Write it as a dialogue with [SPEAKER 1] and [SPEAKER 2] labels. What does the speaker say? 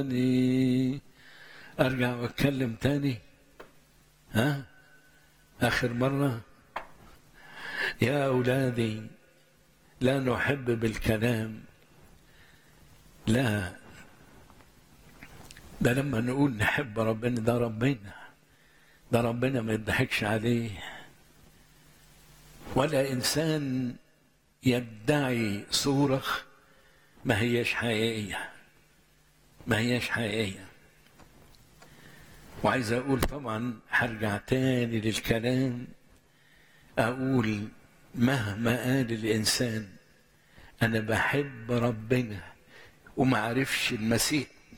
[SPEAKER 1] تاني ارجع واتكلم تاني ها اخر مره يا اولادي لا نحب بالكلام لا ده لما نقول نحب ربنا ده ربنا ده ربنا ما يضحكش عليه ولا انسان يدعي صوره ما هيش حقيقيه ما هيش حقيقيه وعايز اقول طبعا هرجع تاني للكلام اقول مهما قال الانسان انا بحب ربنا وما عرفش المسيح